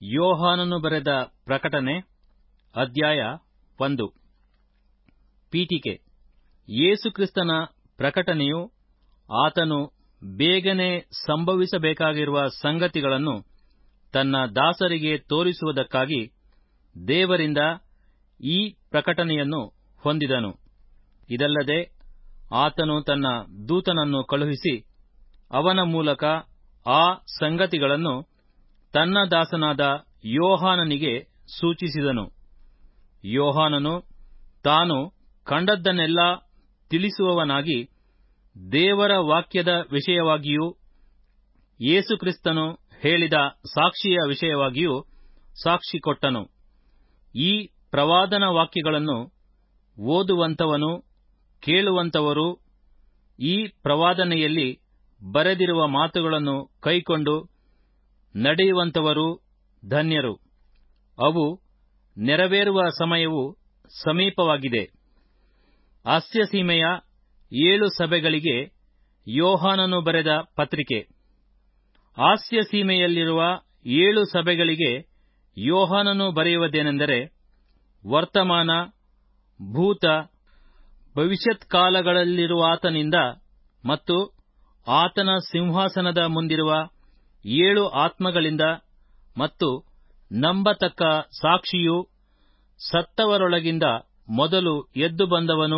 ಯೋಹಾನನು ಬರೆದ ಪ್ರಕಟಣೆ ಅಧ್ಯಾಯ ಒಂದು ಪೀಠಿಕೆ ಯೇಸುಕ್ರಿಸ್ತನ ಪ್ರಕಟಣೆಯು ಆತನು ಬೇಗನೆ ಸಂಭವಿಸಬೇಕಾಗಿರುವ ಸಂಗತಿಗಳನ್ನು ತನ್ನ ದಾಸರಿಗೆ ತೋರಿಸುವುದಕ್ಕಾಗಿ ದೇವರಿಂದ ಈ ಪ್ರಕಟಣೆಯನ್ನು ಹೊಂದಿದನು ಇದಲ್ಲದೆ ಆತನು ತನ್ನ ದೂತನನ್ನು ಕಳುಹಿಸಿ ಅವನ ಮೂಲಕ ಆ ಸಂಗತಿಗಳನ್ನು ತನ್ನ ದಾಸನಾದ ಯೋಹಾನನಿಗೆ ಸೂಚಿಸಿದನು ಯೋಹಾನನು ತಾನು ಕಂಡದ್ದನ್ನೆಲ್ಲಾ ತಿಳಿಸುವವನಾಗಿ ದೇವರ ವಾಕ್ಯದ ವಿಷಯವಾಗಿಯೂ ಯೇಸುಕ್ರಿಸ್ತನು ಹೇಳಿದ ಸಾಕ್ಷಿಯ ವಿಷಯವಾಗಿಯೂ ಸಾಕ್ಷಿ ಕೊಟ್ಟನು ಈ ಪ್ರವಾದನ ವಾಕ್ಯಗಳನ್ನು ಓದುವಂಥವನು ಕೇಳುವಂಥವರು ಈ ಪ್ರವಾದನೆಯಲ್ಲಿ ಬರೆದಿರುವ ಮಾತುಗಳನ್ನು ಕೈಕೊಂಡು ನಡೆಯುವಂಥವರು ಧನ್ಯರು ಅವು ನೆರವೇರುವ ಸಮಯವು ಸಮೀಪವಾಗಿದೆ ಅಸ್ಯ ಸೀಮೆಯ ಏಳು ಸಭೆಗಳಿಗೆ ಯೋಹಾನನು ಬರೆದ ಪತ್ರಿಕೆ ಆಸ್ಯ ಸೀಮೆಯಲ್ಲಿರುವ ಏಳು ಸಭೆಗಳಿಗೆ ಯೋಹಾನನು ಬರೆಯುವುದೇನೆಂದರೆ ವರ್ತಮಾನ ಭೂತ ಭವಿಷ್ಯತ್ ಕಾಲಗಳಲ್ಲಿರುವಾತನಿಂದ ಮತ್ತು ಆತನ ಸಿಂಹಾಸನದ ಮುಂದಿರುವ ಏಳು ಆತ್ಮಗಳಿಂದ ಮತ್ತು ನಂಬತಕ್ಕ ಸಾಕ್ಷಿಯೂ ಸತ್ತವರೊಳಗಿಂದ ಮೊದಲು ಎದ್ದು ಬಂದವನೂ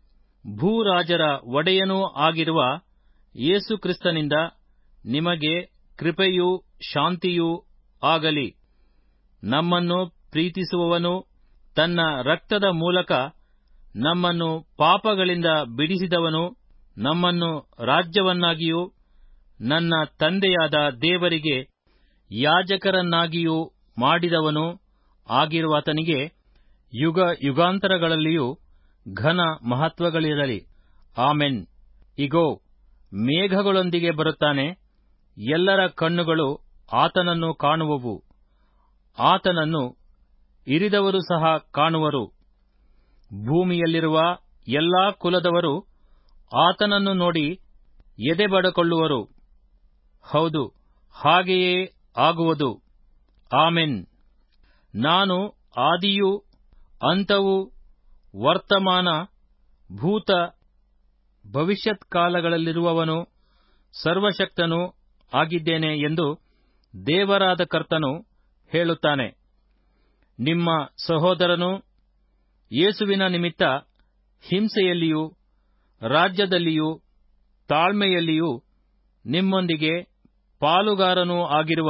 ಭೂರಾಜರ ಒಡೆಯನೂ ಆಗಿರುವ ಯೇಸುಕ್ರಿಸ್ತನಿಂದ ನಿಮಗೆ ಕೃಪೆಯೂ ಶಾಂತಿಯೂ ಆಗಲಿ ನಮ್ಮನ್ನು ಪ್ರೀತಿಸುವವನು ತನ್ನ ರಕ್ತದ ಮೂಲಕ ನಮ್ಮನ್ನು ಪಾಪಗಳಿಂದ ಬಿಡಿಸಿದವನು ನಮ್ಮನ್ನು ರಾಜ್ಯವನ್ನಾಗಿಯೂ ನನ್ನ ತಂದೆಯಾದ ದೇವರಿಗೆ ಯಾಜಕರನ್ನಾಗಿಯೂ ಮಾಡಿದವನು ಆಗಿರುವಾತನಿಗೆ ಯುಗ ಯುಗಾಂತರಗಳಲ್ಲಿಯೂ ಘನ ಮಹತ್ವಗಳಿರಲಿ ಆಮೆನ್ ಇಗೋ ಮೇಘಗಳೊಂದಿಗೆ ಬರುತ್ತಾನೆ ಎಲ್ಲರ ಕಣ್ಣುಗಳು ಆತನನ್ನು ಕಾಣುವವು ಆತನನ್ನು ಇರಿದವರು ಸಹ ಕಾಣುವರು ಭೂಮಿಯಲ್ಲಿರುವ ಎಲ್ಲಾ ಕುಲದವರು ಆತನನ್ನು ನೋಡಿ ಎದೆಬಡಕೊಳ್ಳುವರು ಹೌದು ಹಾಗೆಯೇ ಆಗುವುದು ಆಮೆನ್ ನಾನು ಆದಿಯೂ ಅಂತವೂ ವರ್ತಮಾನ ಭೂತ ಭವಿಷ್ಯತ್ ಕಾಲಗಳಲ್ಲಿರುವವನು ಸರ್ವಶಕ್ತನೂ ಆಗಿದ್ದೇನೆ ಎಂದು ದೇವರಾದ ಕರ್ತನು ಹೇಳುತ್ತಾನೆ ನಿಮ್ಮ ಸಹೋದರನು ಯೇಸುವಿನ ನಿಮಿತ್ತ ಹಿಂಸೆಯಲ್ಲಿಯೂ ರಾಜ್ಯದಲ್ಲಿಯೂ ತಾಳ್ಮೆಯಲ್ಲಿಯೂ ನಿಮ್ಮೊಂದಿಗೆ ಪಾಲುಗಾರನೂ ಆಗಿರುವ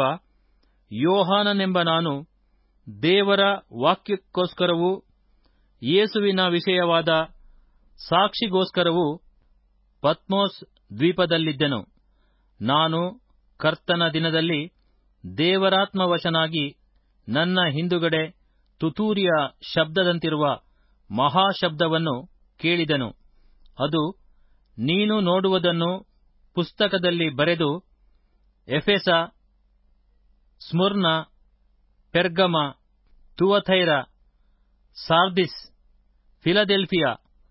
ಯೋಹಾನನೆಂಬ ನಾನು ದೇವರ ವಾಕ್ಯಕ್ಕೋಸ್ಕರವೂ ಯೇಸುವಿನ ವಿಷಯವಾದ ಸಾಕ್ಷಿಗೋಸ್ಕರವೂ ಪತ್ಮೋಸ್ ದ್ವೀಪದಲ್ಲಿದ್ದೆನು ನಾನು ಕರ್ತನ ದಿನದಲ್ಲಿ ದೇವರಾತ್ಮವಶನಾಗಿ ನನ್ನ ಹಿಂದುಗಡೆ ತುತೂರಿಯ ಶಬ್ದದಂತಿರುವ ಮಹಾಶಬ್ದವನ್ನು ಕೇಳಿದೆನು ಅದು ನೀನು ನೋಡುವುದನ್ನು ಪುಸ್ತಕದಲ್ಲಿ ಬರೆದು ಎಫೆಸ ಸ್ಮುರ್ನ ಪೆರ್ಗಮ ತುವಥೈರ ಸಾರ್ದಿಸ್ ಫಿಲದೆಲ್ಫಿಯಾ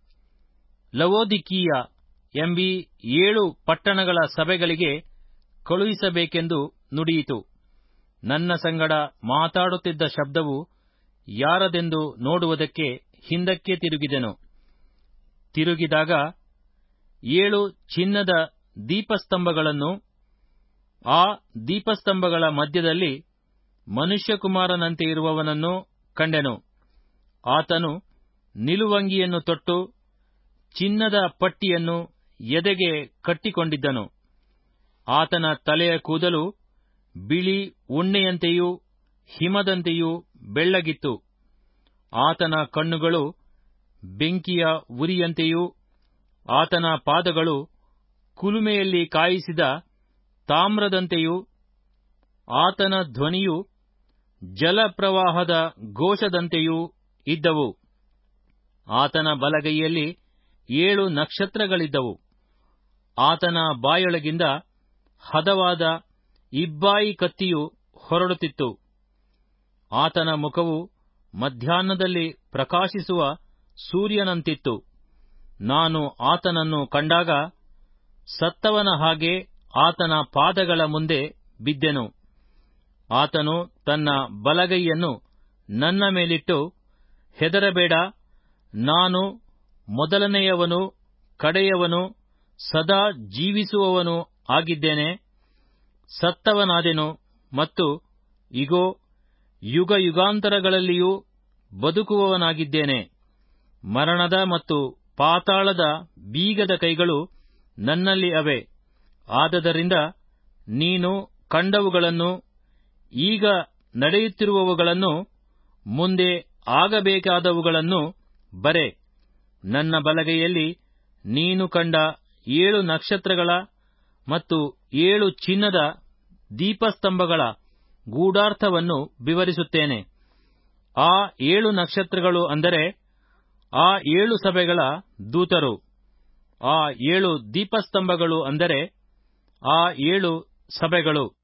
ಲವೋದಿಕೀಯ ಎಂಬೀ ಏಳು ಪಟ್ಟಣಗಳ ಸಭೆಗಳಿಗೆ ಕಳುಹಿಸಬೇಕೆಂದು ನುಡಿಯಿತು ನನ್ನ ಸಂಗಡ ಮಾತಾಡುತ್ತಿದ್ದ ಶಬ್ದವು ಯಾರದೆಂದು ನೋಡುವುದಕ್ಕೆ ಹಿಂದಕ್ಕೆ ತಿರುಗಿದೆನು ತಿರುಗಿದಾಗ ಏಳು ಚಿನ್ನದ ದೀಪಸ್ತಂಭಗಳನ್ನು ಆ ದೀಪಸ್ತಂಭಗಳ ಮಧ್ಯದಲ್ಲಿ ಮನುಷ್ಯಕುಮಾರನಂತೆ ಇರುವವನನ್ನು ಕಂಡೆನು ಆತನು ನಿಲುವಂಗಿಯನ್ನು ತೊಟ್ಟು ಚಿನ್ನದ ಪಟ್ಟಿಯನ್ನು ಎದೆಗೆ ಕಟ್ಟಿಕೊಂಡಿದ್ದನು ಆತನ ತಲೆಯ ಕೂದಲು ಬಿಳಿ ಉಣ್ಣೆಯಂತೆಯೂ ಹಿಮದಂತೆಯೂ ಬೆಳ್ಳಗಿತ್ತು ಆತನ ಕಣ್ಣುಗಳು ಬೆಂಕಿಯ ಉರಿಯಂತೆಯೂ ಆತನ ಪಾದಗಳು ಕುಲುಮೆಯಲ್ಲಿ ಕಾಯಿಸಿದ ತಾಮ್ರದಂತೆಯೂ ಆತನ ಧ್ವನಿಯು ಜಲಪ್ರವಾಹದ ಘೋಷದಂತೆಯೂ ಇದ್ದವು ಆತನ ಬಲಗೈಯಲ್ಲಿ ಏಳು ನಕ್ಷತ್ರಗಳಿದ್ದವು ಆತನ ಬಾಯೊಳಗಿಂದ ಹದವಾದ ಇಬ್ಬಾಯಿ ಕತ್ತಿಯು ಹೊರಡುತ್ತಿತ್ತು ಆತನ ಮುಖವು ಮಧ್ಯಾಹ್ನದಲ್ಲಿ ಪ್ರಕಾಶಿಸುವ ಸೂರ್ಯನಂತಿತ್ತು ನಾನು ಆತನನ್ನು ಕಂಡಾಗ ಸತ್ತವನ ಹಾಗೆ ಆತನ ಪಾದಗಳ ಮುಂದೆ ಬಿದ್ದೆನು ಆತನು ತನ್ನ ಬಲಗೈಯನ್ನು ನನ್ನ ಮೇಲಿಟ್ಟು ಹೆದರಬೇಡ ನಾನು ಮೊದಲನೆಯವನು ಕಡೆಯವನು ಸದಾ ಜೀವಿಸುವವನು ಆಗಿದ್ದೇನೆ ಸತ್ತವನಾದೆನು ಮತ್ತು ಇಗೋ ಯುಗ ಯುಗಾಂತರಗಳಲ್ಲಿಯೂ ಬದುಕುವವನಾಗಿದ್ದೇನೆ ಮರಣದ ಮತ್ತು ಪಾತಾಳದ ಬೀಗದ ಕೈಗಳು ನನ್ನಲ್ಲಿ ಅವೆ ಆದದರಿಂದ ನೀನು ಕಂಡವುಗಳನ್ನು ಈಗ ನಡೆಯುತ್ತಿರುವವುಗಳನ್ನು ಮುಂದೆ ಆಗಬೇಕಾದವುಗಳನ್ನು ಬರೆ ನನ್ನ ಬಲಗೈಯಲ್ಲಿ ನೀನು ಕಂಡ ಏಳು ನಕ್ಷತ್ರಗಳ ಮತ್ತು ಏಳು ಚಿನ್ನದ ದೀಪಸ್ತಂಭಗಳ ಗೂಢಾರ್ಥವನ್ನು ವಿವರಿಸುತ್ತೇನೆ ಆ ಏಳು ನಕ್ಷತ್ರಗಳು ಅಂದರೆ ಆ ಏಳು ಸಭೆಗಳ ದೂತರು ಆ ಏಳು ದೀಪಸ್ತಂಭಗಳು ಅಂದರೆ ಆ ಏಳು ಸಭೆಗಳು